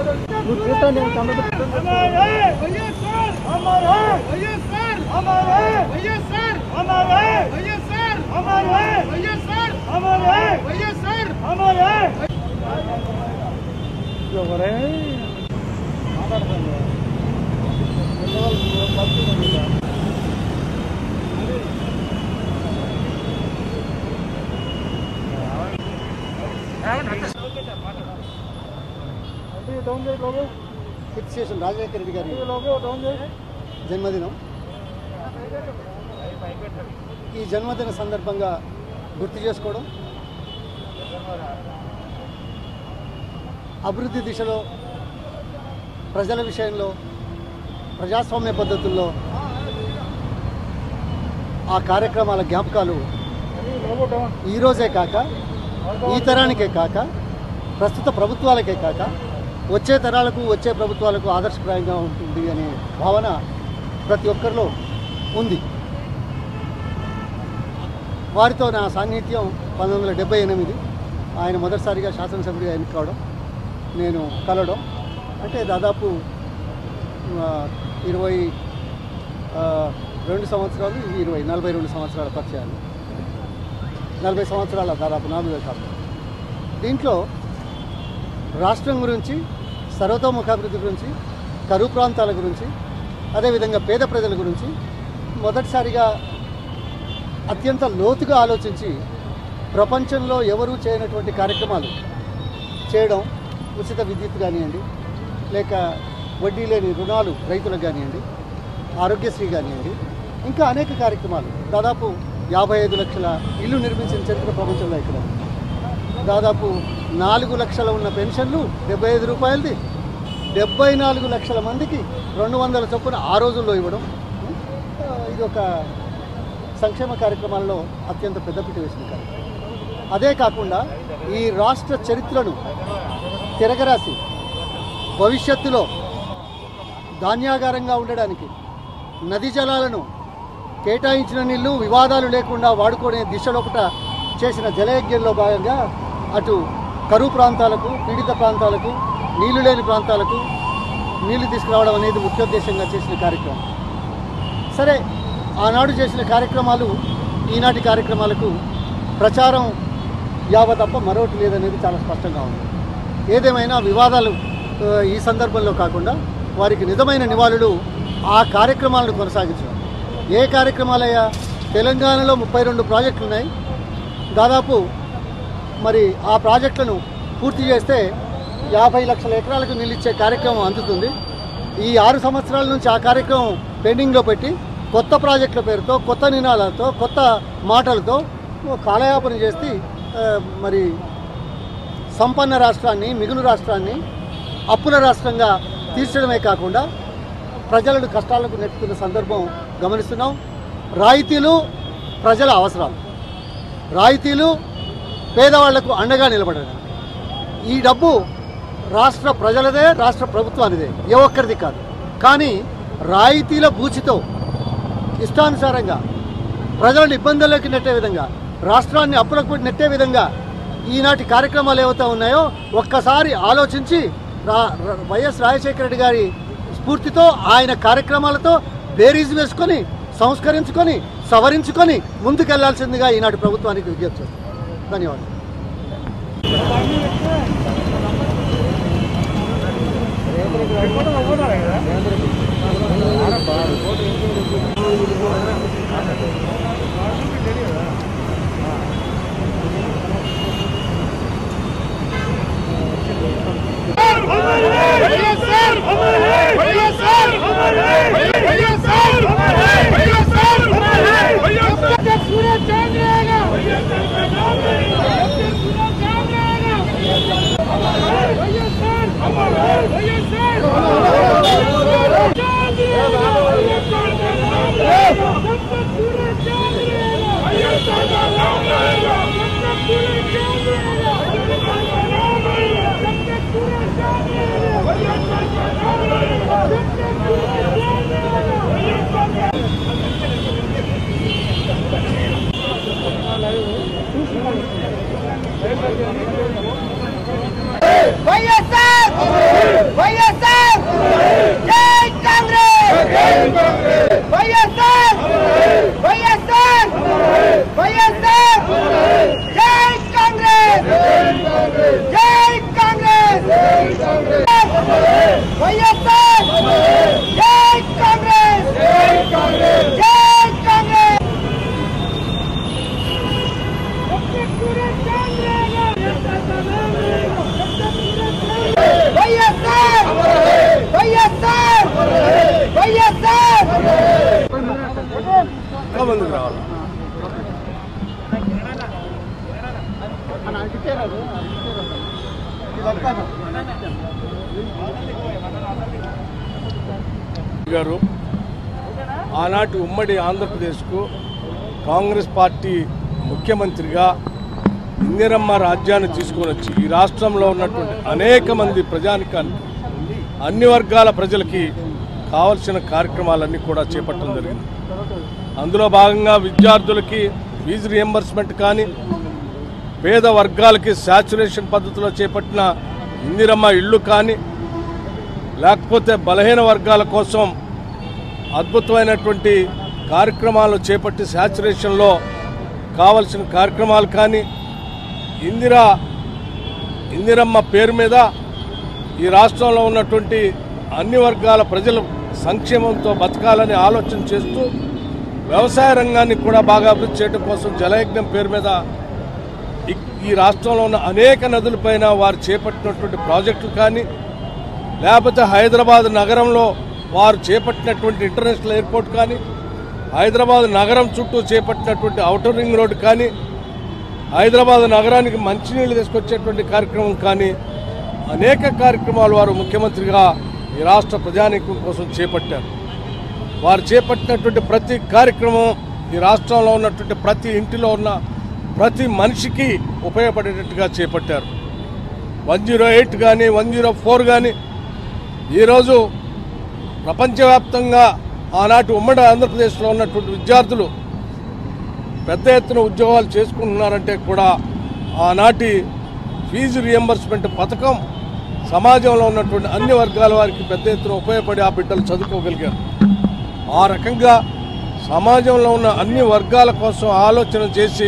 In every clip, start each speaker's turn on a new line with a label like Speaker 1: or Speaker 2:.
Speaker 1: నువ్వు తీస్తా నేను కెమెరా పెట్టుకుంటా. ఎవరే? మాట్లాడతాను. పెద్దవాళ్ళు పరిస్థితి ఉంది. అంటే డౌన్ చేయి logo
Speaker 2: fix station Rajasekhara Reddy గారి
Speaker 1: ఈ లోగో డౌన్ చేయి
Speaker 2: జన్మదినం ఈ జన్మదిన సందర్భంగా గుర్తు చేసుకోవడం అభివృద్ధి దిశలో ప్రజల విషయంలో ప్రజాస్వామ్య పద్ధతుల్లో ఆ కార్యక్రమాల జ్ఞాపకాలు
Speaker 1: ఈ లోగో డౌన్
Speaker 2: ఈరోజే కాక ఈ తరానికే కాక ప్రస్తుత ప్రభుత్వాలకే కాక వచ్చే తరాలకు వచ్చే ప్రభుత్వాలకు ఆదర్శప్రాయంగా ఉంటుంది అనే భావన ప్రతి ఒక్కరిలో ఉంది వారితో నా సాన్నిధ్యం పంతొమ్మిది వందల డెబ్బై ఎనిమిది ఆయన మొదటిసారిగా శాసనసభ్యుడిగా ఎన్నుకోవడం నేను కలవడం అంటే దాదాపు ఆ, ఇరవై ఆ, రెండు సంవత్సరాలు ఇవి ఇరవై నలభై రెండు సంవత్సరాల పరిచయాలు నలభై సంవత్సరాల దాదాపు నాలుగు కాదు దీంట్లో రాష్ట్రం గురించి సర్వతోముఖాభివృద్ధి గురించి కరువు ప్రాంతాల గురించి అదేవిధంగా పేద ప్రజల గురించి మొదటిసారిగా అత్యంత లోతుగా ఆలోచించి ప్రపంచంలో ఎవరూ చేయనటువంటి కార్యక్రమాలు చేయడం ఉచిత విద్యుత్ కానివ్వండి లేక వడ్డీ లేని రుణాలు రైతులకు కానివ్వండి ఆరోగ్యశ్రీ కానివ్వండి ఇంకా అనేక కార్యక్రమాలు దాదాపు యాభై ఐదు లక్షల ఇల్లు నిర్మించిన చరిత్ర ప్రపంచంలో ఇక్కడ ఉంది. దాదాపు నాలుగు లక్షల ఉన్న పెన్షన్లు డెబ్బై ఐదు రూపాయలది డెబ్బై నాలుగు లక్షల మందికి రెండు వందల చొప్పున ఆ రోజుల్లో ఇవ్వడం ఆ, ఇది ఒక సంక్షేమ కార్యక్రమాల్లో అత్యంత పెద్దపీట వేసిన కార్యక్రమం అదే కాకుండా ఈ రాష్ట్ర చరిత్రను తిరగరాసి భవిష్యత్తులో ధాన్యాగారంగా ఉండడానికి నదీ జలాలను కేటాయించిన నీళ్లు వివాదాలు లేకుండా వాడుకునే దిశలోపట చేసిన జలయజ్ఞంలో భాగంగా అటు కరువు ప్రాంతాలకు పీడిత ప్రాంతాలకు నీళ్లు లేని ప్రాంతాలకు నీళ్లు తీసుకురావడం అనేది ముఖ్యోద్దేశంగా చేసిన కార్యక్రమం సరే ఆనాడు చేసిన కార్యక్రమాలు ఈనాటి కార్యక్రమాలకు ప్రచారం యావ తప్ప మరొకటి లేదనేది చాలా స్పష్టంగా ఉంది ఏదేమైనా వివాదాలు ఆ, ఈ సందర్భంలో కాకుండా వారికి నిజమైన నివాళులు ఆ కార్యక్రమాలను కొనసాగించడం ఏ కార్యక్రమాలయ్యా తెలంగాణలో ముప్పై రెండు ప్రాజెక్టులు ఉన్నాయి దాదాపు మరి ఆ ప్రాజెక్టులను పూర్తి చేస్తే యాభై లక్షల ఎకరాలకు నిలిచే కార్యక్రమం అందుతుంది ఈ ఆరు సంవత్సరాల నుంచి ఆ కార్యక్రమం పెండింగ్లో పెట్టి కొత్త ప్రాజెక్టుల పేరుతో కొత్త నినాదాలతో కొత్త మాటలతో కాలయాపన చేసి ఆ, మరి సంపన్న రాష్ట్రాన్ని మిగులు రాష్ట్రాన్ని అప్పుల రాష్ట్రంగా తీర్చడమే కాకుండా ప్రజలను కష్టాలకు నెట్టుతున్న సందర్భం గమనిస్తున్నాం రాయితీలు ప్రజల అవసరాలు రాయితీలు పేదవాళ్లకు అండగా నిలబడడం ఈ డబ్బు రాష్ట్ర ప్రజలదే రాష్ట్ర ప్రభుత్వానిదే ఏ ఒక్కరిది కాదు కానీ రాయితీల బూచితో ఇష్టానుసారంగా ప్రజలను ఇబ్బందుల్లోకి నెట్టే విధంగా రాష్ట్రాన్ని అప్పులకు పెట్టి నెట్టే విధంగా ఈనాటి కార్యక్రమాలు ఏవైతే ఉన్నాయో ఒక్కసారి ఆలోచించి రా ర- వైఎస్ రాజశేఖర రెడ్డి గారి స్ఫూర్తితో ఆయన కార్యక్రమాలతో బేరీజ్ వేసుకొని సంస్కరించుకొని సవరించుకొని ముందుకెళ్లాల్సిందిగా ఈనాటి ప్రభుత్వానికి విజ్ఞప్తి చేస్తున్నాను ధన్యవాదాలు
Speaker 3: వైఎస్ఆర్ ముందుకు రావాలి గారు ఆనాటి ఉమ్మడి ఆంధ్రప్రదేశ్కు కాంగ్రెస్ పార్టీ ముఖ్యమంత్రిగా ఇందిరమ్మ రాజ్యాన్ని తీసుకొని వచ్చి ఈ రాష్ట్రంలో ఉన్నటువంటి అనేక మంది ప్రజానికానికి అన్ని వర్గాల ప్రజలకి కావలసిన కార్యక్రమాలన్నీ కూడా చేపట్టడం జరిగింది అందులో భాగంగా విద్యార్థులకి ఫీజు రియంబర్స్మెంట్ కానీ పేద వర్గాలకి శాచురేషన్ పద్ధతిలో చేపట్టిన ఇందిరమ్మ ఇళ్ళు కానీ లేకపోతే బలహీన వర్గాల కోసం అద్భుతమైనటువంటి కార్యక్రమాలు చేపట్టి శాచురేషన్లో కావలసిన కార్యక్రమాలు కానీ ఇందిరా ఇందిరమ్మ పేరు మీద ఈ రాష్ట్రంలో ఉన్నటువంటి అన్ని వర్గాల ప్రజలు సంక్షేమంతో బతకాలని ఆలోచన చేస్తూ వ్యవసాయ రంగాన్ని కూడా బాగా అభివృద్ధి చేయడం కోసం జలయజ్ఞం పేరు మీద ఈ- ఈ రాష్ట్రంలో ఉన్న అనేక నదులపైన వారు చేపట్టినటువంటి ప్రాజెక్టులు కానీ లేకపోతే హైదరాబాద్ నగరంలో వారు చేపట్టినటువంటి ఇంటర్నేషనల్ ఎయిర్పోర్ట్ కానీ హైదరాబాద్ నగరం చుట్టూ చేపట్టినటువంటి ఔటర్ రింగ్ రోడ్డు కానీ హైదరాబాద్ నగరానికి మంచినీళ్ళు తీసుకొచ్చేటువంటి కార్యక్రమం కానీ అనేక కార్యక్రమాలు వారు ముఖ్యమంత్రిగా ఈ రాష్ట్ర ప్రజానీకం కోసం చేపట్టారు వారు చేపట్టినటువంటి ప్రతి కార్యక్రమం ఈ రాష్ట్రంలో ఉన్నటువంటి ప్రతి ఇంటిలో ఉన్న ప్రతి మనిషికి ఉపయోగపడేటట్టుగా చేపట్టారు వన్ జీరో ఎయిట్ కానీ వన్ జీరో ఫోర్ కానీ ఈరోజు ప్రపంచవ్యాప్తంగా ఆనాటి ఉమ్మడి ఆంధ్రప్రదేశ్లో ఉన్నటువంటి విద్యార్థులు పెద్ద ఎత్తున ఉద్యోగాలు చేసుకుంటున్నారంటే కూడా ఆనాటి ఫీజు రియంబర్స్మెంట్ పథకం సమాజంలో ఉన్నటువంటి అన్ని వర్గాల వారికి పెద్ద ఎత్తున ఉపయోగపడి ఆ బిడ్డలు చదువుకోగలిగారు ఆ రకంగా సమాజంలో ఉన్న అన్ని వర్గాల కోసం ఆలోచన చేసి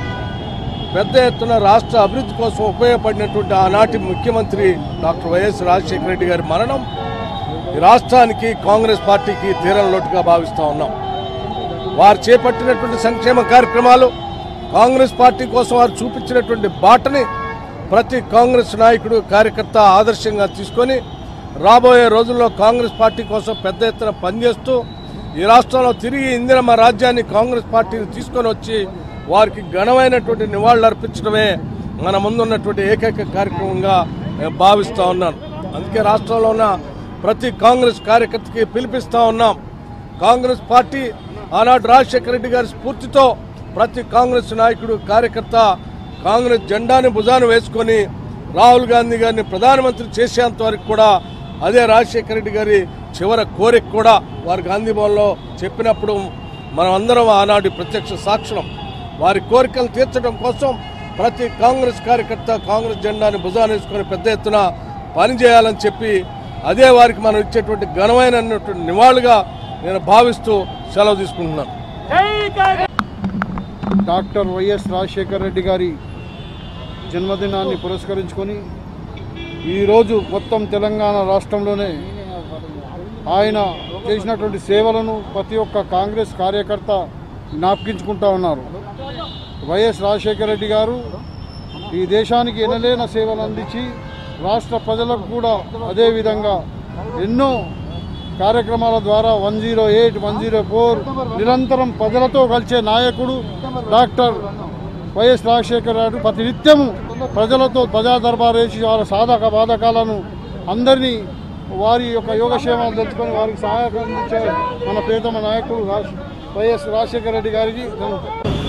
Speaker 3: పెద్ద ఎత్తున రాష్ట్ర అభివృద్ధి కోసం ఉపయోగపడినటువంటి ఆనాటి ముఖ్యమంత్రి డాక్టర్ వైఎస్ రాజశేఖర రెడ్డి గారి మరణం ఈ రాష్ట్రానికి కాంగ్రెస్ పార్టీకి తీరం లోటుగా భావిస్తూ ఉన్నాం వారు చేపట్టినటువంటి సంక్షేమ కార్యక్రమాలు కాంగ్రెస్ పార్టీ కోసం వారు చూపించినటువంటి బాటని ప్రతి కాంగ్రెస్ నాయకుడు కార్యకర్త ఆదర్శంగా తీసుకొని రాబోయే రోజుల్లో కాంగ్రెస్ పార్టీ కోసం పెద్ద ఎత్తున పనిచేస్తూ ఈ రాష్ట్రంలో తిరిగి ఇందిరమ్మ రాజ్యాన్ని కాంగ్రెస్ పార్టీని తీసుకొని వచ్చి వారికి ఘనమైనటువంటి నివాళులు అర్పించడమే మన ముందున్నటువంటి ఏకైక కార్యక్రమంగా నేను భావిస్తూ ఉన్నాను అందుకే రాష్ట్రంలో ఉన్న ప్రతి కాంగ్రెస్ కార్యకర్తకి పిలిపిస్తా ఉన్నాం కాంగ్రెస్ పార్టీ ఆనాడు రాజశేఖర రెడ్డి గారి స్ఫూర్తితో ప్రతి కాంగ్రెస్ నాయకుడు కార్యకర్త కాంగ్రెస్ జెండాని భుజాన వేసుకొని రాహుల్ గాంధీ గారిని ప్రధానమంత్రి చేసేంత వరకు కూడా అదే రాజశేఖర రెడ్డి గారి చివరి కోరిక కూడా వారు గాంధీ భవన్లో చెప్పినప్పుడు మనం అందరం ఆనాటి ప్రత్యక్ష సాక్షులం వారి కోరికలు తీర్చడం కోసం ప్రతి కాంగ్రెస్ కార్యకర్త కాంగ్రెస్ జెండాని భుజాన వేసుకొని పెద్ద ఎత్తున పనిచేయాలని చెప్పి అదే వారికి మనం ఇచ్చేటువంటి ఘనమైనటువంటి నివాళుగా నేను భావిస్తూ సెలవు తీసుకుంటున్నాను
Speaker 1: డాక్టర్ వైఎస్ రాజశేఖర రెడ్డి గారి జన్మదినాన్ని పురస్కరించుకొని ఈరోజు మొత్తం తెలంగాణ రాష్ట్రంలోనే ఆయన చేసినటువంటి సేవలను ప్రతి ఒక్క కాంగ్రెస్ కార్యకర్త జ్ఞాపకించుకుంటా ఉన్నారు వైఎస్ రాజశేఖర రెడ్డి గారు ఈ దేశానికి ఎనలేన సేవలు అందించి రాష్ట్ర ప్రజలకు కూడా అదేవిధంగా ఎన్నో కార్యక్రమాల ద్వారా one zero eight one zero four నిరంతరం ప్రజలతో కలిసే నాయకుడు డాక్టర్ వైఎస్ రాజశేఖర గారు ప్రతినిత్యము ప్రజలతో ప్రజా దర్బార్ వేసి వారి సాధక బాధకాలను అందరినీ వారి యొక్క యోగక్షేమాలు తెలుసుకొని వారికి సహాయకం అందించే మన ప్రియతమ నాయకుడు రాజ్ వైఎస్ రాజశేఖర రెడ్డి గారికి నేను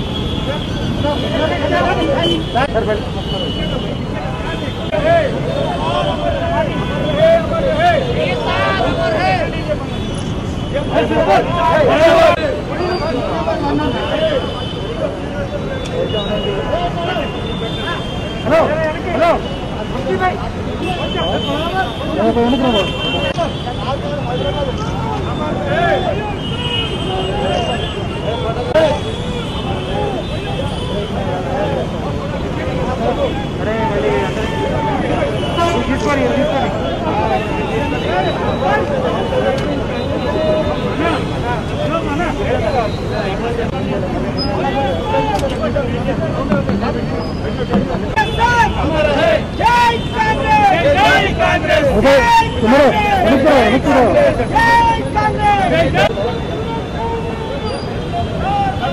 Speaker 4: జై కాంగ్రెస్ జై కాంగ్రెస్ జై కాంగ్రెస్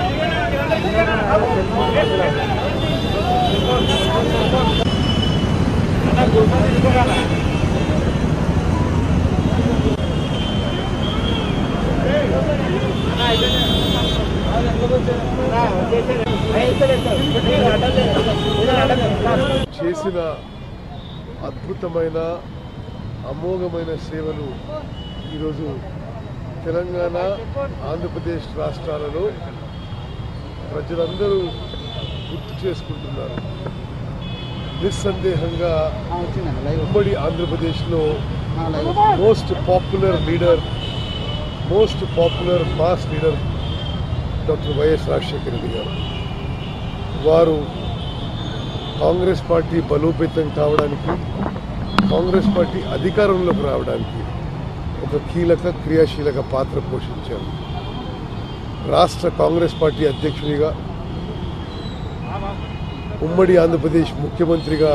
Speaker 5: చేసిన అద్భుతమైన అమోఘమైన సేవలు ఈరోజు తెలంగాణ ఆంధ్రప్రదేశ్ రాష్ట్రాలలో ప్రజలందరూ గుర్తు చేసుకుంటున్నారు నిస్సందేహంగా ఉమ్మడి ఆంధ్రప్రదేశ్లో most popular leader most popular mass leader doctor YS Rajasekhara Reddy garu వారు కాంగ్రెస్ పార్టీ బలోపేతం కావడానికి కాంగ్రెస్ పార్టీ అధికారంలోకి రావడానికి ఒక కీలక క్రియాశీలక పాత్ర పోషించారు రాష్ట్ర కాంగ్రెస్ పార్టీ అధ్యక్షునిగా ఉమ్మడి ఆంధ్రప్రదేశ్ ముఖ్యమంత్రిగా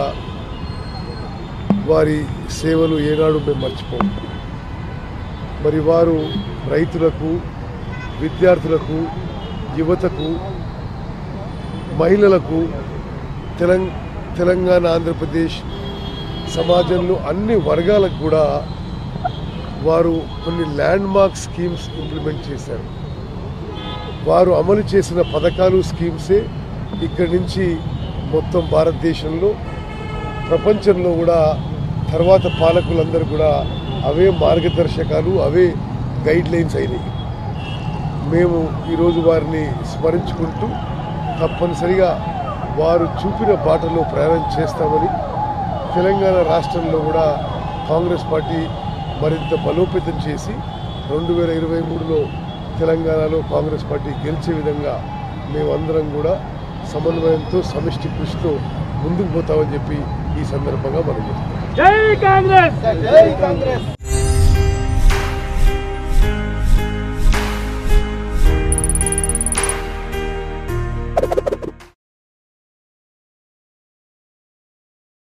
Speaker 5: వారి సేవలు ఏనాడు మేము మర్చిపోము మరి వారు రైతులకు విద్యార్థులకు యువతకు మహిళలకు తెలంగ తెలంగాణ ఆంధ్రప్రదేశ్ సమాజంలో అన్ని వర్గాలకు కూడా వారు కొన్ని ల్యాండ్ మార్క్ స్కీమ్స్ ఇంప్లిమెంట్ చేశారు వారు అమలు చేసిన పథకాలు స్కీమ్సే ఇక్కడి నుంచి మొత్తం భారతదేశంలో ప్రపంచంలో కూడా తర్వాత పాలకులందరూ కూడా అవే మార్గదర్శకాలు అవే గైడ్ లైన్స్ అయినాయి మేము ఈరోజు వారిని స్మరించుకుంటూ తప్పనిసరిగా వారు చూపిన బాటలో ప్రయాణం చేస్తామని తెలంగాణ రాష్ట్రంలో కూడా కాంగ్రెస్ పార్టీ మరింత బలోపేతం చేసి రెండు వేల ఇరవై మూడులో తెలంగాణలో కాంగ్రెస్ పార్టీ గెలిచే విధంగా మేమందరం కూడా సమన్వయంతో సమిష్టి కృషితో ముందుకు పోతామని చెప్పి ఈ సందర్భంగా మనం చెప్తాం
Speaker 4: జై కాంగ్రెస్
Speaker 2: జై కాంగ్రెస్